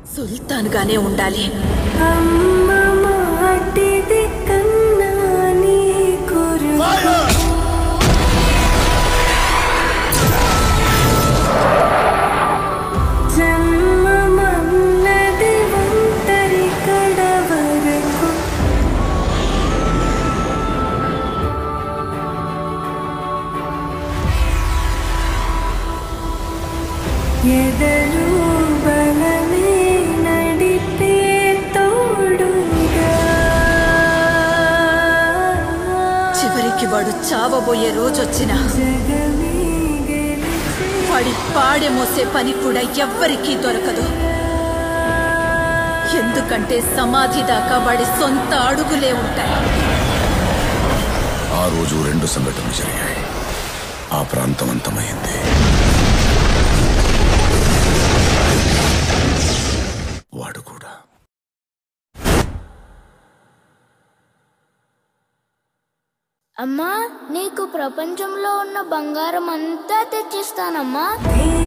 సుల్తాన్ గానే ఉండాలి అమ్మ మాటిది కన్నా నీ కొరకు జన్మమన్నది ఒంటరి కడ వరకు ఎదలు బలమే నడిపే తోడుగా చివరికి వాడు చావబోయే రోజొచ్చినా జగమే గెలిచే వాడి పాడె మోసే పని కూడా ఎవ్వరికీ దొరకదు ఎందుకంటే సమాధి దాకా వాడి సొంత అడుగులే ఉంటాయి ఆ రోజు రెండు సంఘటనలు జరిగాయి ఆ ప్రాంతం అంతమైంది వాడు కూడా అమ్మా నీకు ప్రపంచంలో ఉన్న బంగారం అంతా తెచ్చిస్తానమ్మా